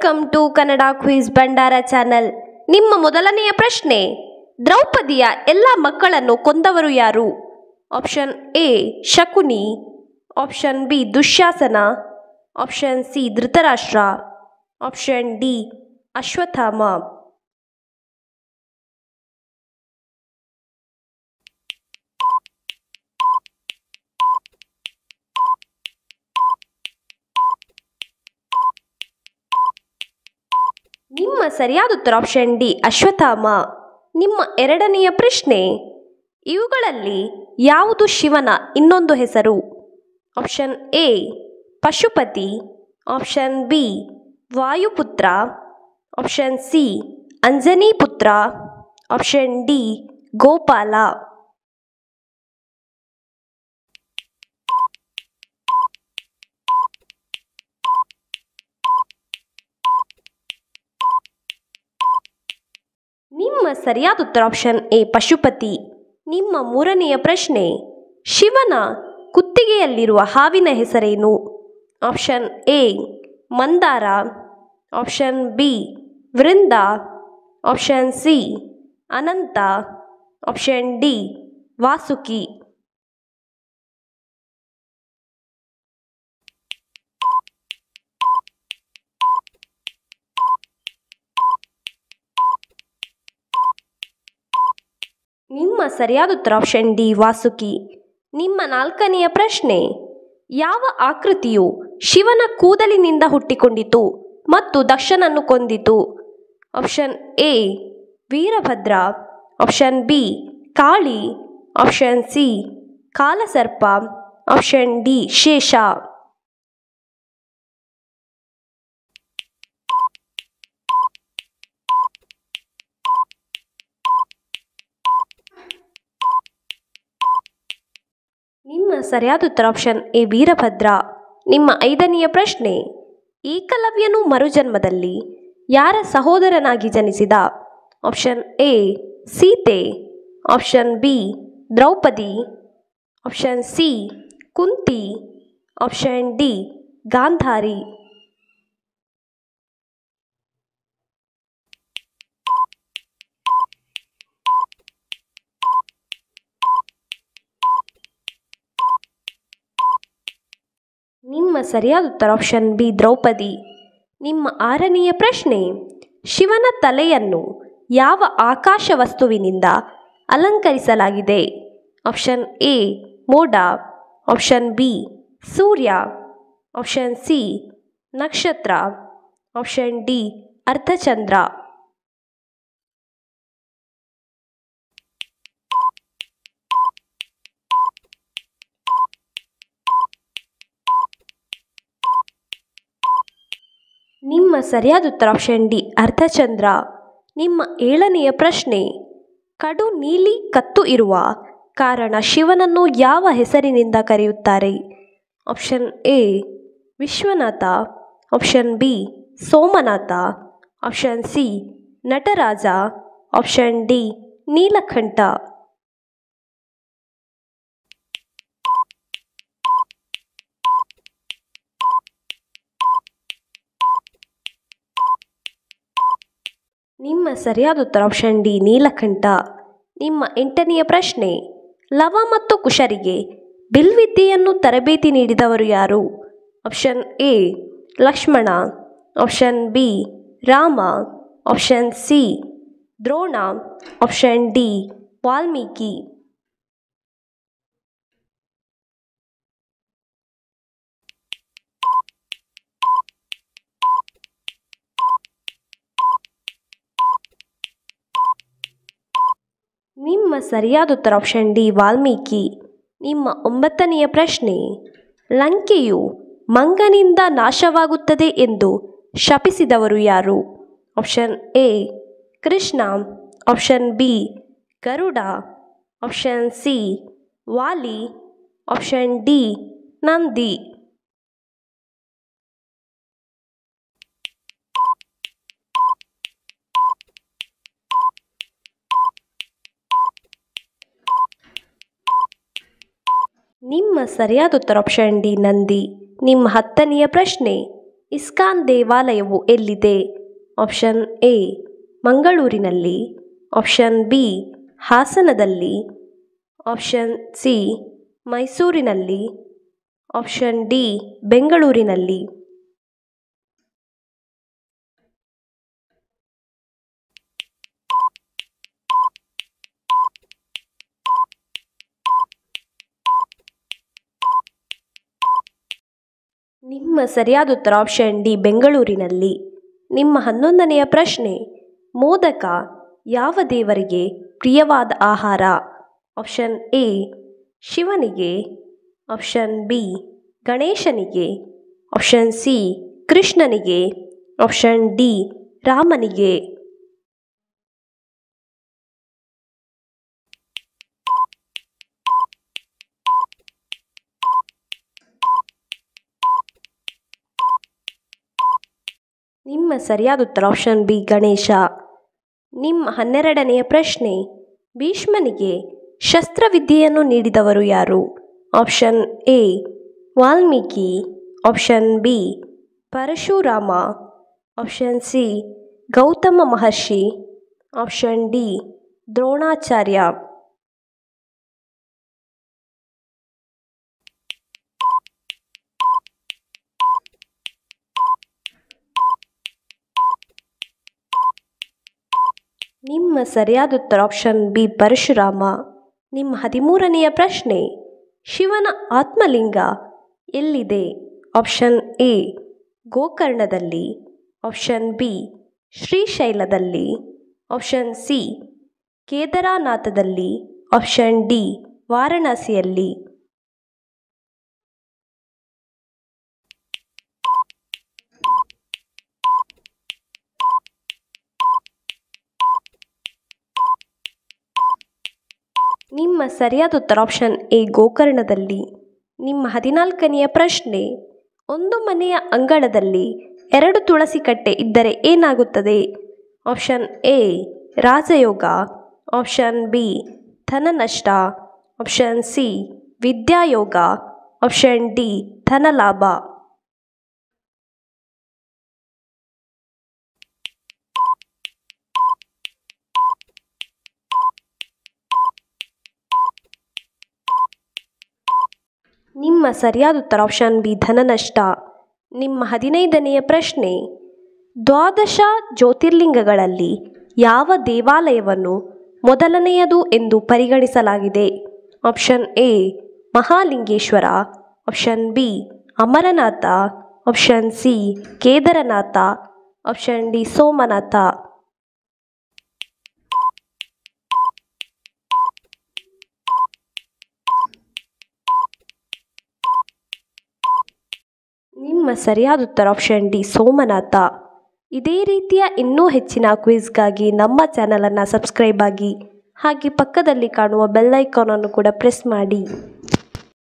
welcome to Kannada quiz Bhandara channel ನಿಮ್ಮ ಮೊದಲನೆಯ ಪ್ರಶ್ನೆ ದ್ರೌಪದಿಯ ಎಲ್ಲ ಮಕ್ಕಳನ್ನು ಕೊಂದವರು ಯಾರು option A Shakuni option B Dushasana option C Dhritarashtra option D Ashwatthama ನಿಮ್ಮ ಸರಿಯಾದ ಉತ್ತರ ಆಪ್ಷನ್ ಡಿ ಅಶ್ವತ್ಥಾಮ ನಿಮ್ಮ ಎರಡನೆಯ ಪ್ರಶ್ನೆ ಇವುಗಳಲ್ಲಿ ಯಾವುದು ಶಿವನ ಇನ್ನೊಂದು ಹೆಸರು option A Pashupati option B Vayuputra option C Anjaniputra option D Gopala ನಿಮ್ಮ ಸರಿಯಾದ ಉತ್ತರ ಆಪ್ಷನ್ ಎ ಪಶುಪತಿ ನಿಮ್ಮ ಮೂರನೆಯ ಪ್ರಶ್ನೆ ಶಿವನ ಕುತ್ತಿಗೆಯಲ್ಲಿರುವ ಹಾವಿನ ಹೆಸರೇನು option A Mandara option B Vrinda option C Ananta option D Vasuki ನಿಮ್ಮ ಸರಿಯಾದ ಉತ್ತರ ಆಪ್ಷನ್ ಡಿ ವಾಸುಕಿ ನಿಮ್ಮ ನಾಲ್ಕನೆಯ ಪ್ರಶ್ನೆ ಯಾವ ಆಕೃತಿಯು ಶಿವನ ಕೂದಲಿನಿಂದ ಹುಟ್ಟಿಕೊಂಡಿತು ಮತ್ತು ದಕ್ಷನನ್ನು ಕೊಂದಿತು option A Veerabhadra option B Kali option C Kalasarpa option D Shesha ನಿಮ್ಮ ಸರಿಯಾದ ಉತ್ತರ ಆಪ್ಷನ್ ಎ ವೀರಭದ್ರ ನಿಮ್ಮ ಐದನೆಯ ಪ್ರಶ್ನೆ ಏಕಲವ್ಯನು ಮರುಜನ್ಮದಲ್ಲಿ ಯಾರ ಸಹೋದರನಾಗಿ ಜನಿಸಿದ option A Sita option B Draupadi option C Kunti option D Gandhari ನಿಮ್ಮ ಸರಿಯಾದ ಉತ್ತರ ಆಪ್ಷನ್ ಬಿ ದ್ರೌಪದಿ ನಿಮ್ಮ ಆರನೆಯ ಪ್ರಶ್ನೆ ಶಿವನ ತಲೆಯನ್ನು ಯಾವ ಆಕಾಶ ವಸ್ತುವಿನಿಂದ ಅಲಂಕರಿಸಲಾಗಿದೆ ಆಪ್ಷನ್ ಎ ಮೋಡ ಆಪ್ಷನ್ ಬಿ ಸೂರ್ಯ ಆಪ್ಷನ್ ಸಿ ನಕ್ಷತ್ರ ಆಪ್ಷನ್ ಡಿ ಅರ್ಧಚಂದ್ರ ನಿಮ್ಮ ಸರಿಯಾದ ಉತ್ತರ ಆಪ್ಷನ್ ಡಿ ಅರ್ಧಚಂದ್ರ ನಿಮ್ಮ ಏಳನೆಯ ಪ್ರಶ್ನೆ ಕಡು ನೀಲಿ ಕತ್ತು ಇರುವ ಕಾರಣ ಶಿವನನ್ನು ಯಾವ ಹೆಸರಿನಿಂದ ಕರೆಯುತ್ತಾರೆ option A Vishwanath option B Somnath option C Nataraja option D Neelakantha ನಿಮ್ಮ ಸರಿಯಾದ ಉತ್ತರ ಆಪ್ಷನ್ ಡಿ ನೀಲಕಂಠ ನಿಮ್ಮ ಎಂಟನೆಯ ಪ್ರಶ್ನೆ ಲವ ಮತ್ತು ಕುಶರಿಗೆ ಬಿಲ್ವಿದ್ಯೆಯನ್ನು ತರಬೇತಿ ನೀಡಿದವರು ಯಾರು option A Lakshmana option B Rama option C Drona option D Valmiki ನಿಮ್ಮ ಸರಿಯಾದ ಉತ್ತರ ಆಪ್ಷನ್ ಡಿ ವಾಲ್ಮೀಕಿ ನಿಮ್ಮ ಒಂಬತ್ತನೆಯ ಪ್ರಶ್ನೆ ಲಂಕೆಯು ಮಂಗನಿಂದ ನಾಶವಾಗುತ್ತದೆ ಎಂದು ಶಪಿಸಿದವರು ಯಾರು option A Krishna option B Garuda option C Vali option D Nandi ನಿಮ್ಮ ಸರಿಯಾದ ಉತ್ತರ ಆಪ್ಷನ್ ಡಿ ನಂದಿ ನಿಮ್ಮ ಹತ್ತನೆಯ ಪ್ರಶ್ನೆ ಇಸ್ಕಾನ್ ದೇವಾಲಯವು ಎಲ್ಲಿದೆ ಆಪ್ಷನ್ ಎ ಮಂಗಳೂರಿನಲ್ಲಿ ಆಪ್ಷನ್ ಬಿ ಹಾಸನದಲ್ಲಿ ಆಪ್ಷನ್ ಸಿ ಮೈಸೂರಿನಲ್ಲಿ ಆಪ್ಷನ್ ಡಿ ಬೆಂಗಳೂರಿನಲ್ಲಿ ನಿಮ್ಮ ಸರಿಯಾದ ಉತ್ತರ ಆಪ್ಷನ್ ಡಿ ಬೆಂಗಳೂರಿನಲ್ಲಿ ನಿಮ್ಮ ಹನ್ನೊಂದನೆಯ ಪ್ರಶ್ನೆ ಮೋದಕ ಯಾವ ದೇವರಿಗೆ ಪ್ರಿಯವಾದ ಆಹಾರ ಆಪ್ಷನ್ ಎ ಶಿವನಿಗೆ ಆಪ್ಷನ್ ಬಿ ಗಣೇಶನಿಗೆ ಆಪ್ಷನ್ ಸಿ ಕೃಷ್ಣನಿಗೆ ಆಪ್ಷನ್ ಡಿ ರಾಮನಿಗೆ ನಿಮ್ಮ ಸರಿಯಾದ ಉತ್ತರ ಆಪ್ಷನ್ ಬಿ ಗಣೇಶ ನಿಮ್ಮ ಹನ್ನೆರಡನೆಯ ಪ್ರಶ್ನೆ ಭೀಷ್ಮನಿಗೆ ಶಸ್ತ್ರವಿದ್ಯೆಯನ್ನು ನೀಡಿದವರು ಯಾರು option A Valmiki option B Parashurama option C Gautama Maharshi option D Dronacharya ನಿಮ್ಮ ಸರಿಯಾದ ಉತ್ತರ ಆಪ್ಷನ್ ಬಿ ಪರಶುರಾಮ ನಿಮ್ಮ ಹದಿಮೂರನೆಯ ಪ್ರಶ್ನೆ ಶಿವನ ಆತ್ಮಲಿಂಗ ಎಲ್ಲಿದೆ ಆಪ್ಷನ್ ಎ ಗೋಕರ್ಣದಲ್ಲಿ ಆಪ್ಷನ್ ಬಿ ಶ್ರೀಶೈಲದಲ್ಲಿ ಆಪ್ಷನ್ ಸಿ ಕೇದಾರನಾಥದಲ್ಲಿ ಆಪ್ಷನ್ ಡಿ ವಾರಣಾಸಿಯಲ್ಲಿ ನಿಮ್ಮ ಸರಿಯಾದ ಉತ್ತರ ಆಪ್ಷನ್ ಎ ಗೋಕರ್ಣದಲ್ಲಿ ನಿಮ್ಮ ಹದಿನಾಲ್ಕನೆಯ ಪ್ರಶ್ನೆ ಒಂದು ಮನೆಯ ಅಂಗಳದಲ್ಲಿ ಎರಡು ತುಳಸಿ ಕಟ್ಟೆ ಇದ್ದರೆ ಏನಾಗುತ್ತದೆ ಆಪ್ಷನ್ ಎ ರಾಜಯೋಗ ಆಪ್ಷನ್ ಬಿ ಧನನಷ್ಟ ಆಪ್ಷನ್ ಸಿ ವಿದ್ಯಾಯೋಗ ಆಪ್ಷನ್ ಡಿ ಧನಲಾಭ ನಿಮ್ಮ ಸರಿಯಾದ ಉತ್ತರ ಆಪ್ಷನ್ ಬಿ ಧನನಷ್ಟ ನಿಮ್ಮ ಹದಿನೈದನೆಯ ಪ್ರಶ್ನೆ ದ್ವಾದಶ ಜ್ಯೋತಿರ್ಲಿಂಗಗಳಲ್ಲಿ ಯಾವ ದೇವಾಲಯವನ್ನು ಮೊದಲನೆಯದು ಎಂದು ಪರಿಗಣಿಸಲಾಗಿದೆ option A Mahalingeshwara option B Amarnath option C Kedarnath option D Somnath ನಿಮ್ಮ ಸರಿಯಾದ ಉತ್ತರ ಆಪ್ಷನ್ ಡಿ ಸೋಮನಾಥ ಇದೇ ರೀತಿಯ ಇನ್ನೂ ಹೆಚ್ಚಿನ ಕ್ವಿಜ್ಗಾಗಿ ನಮ್ಮ ಚಾನಲನ್ನು ಸಬ್ಸ್ಕ್ರೈಬ್ ಆಗಿ ಹಾಗೆ ಪಕ್ಕದಲ್ಲಿ ಕಾಣುವ ಬೆಲ್ ಐಕಾನನ್ನು ಕೂಡ ಪ್ರೆಸ್ ಮಾಡಿ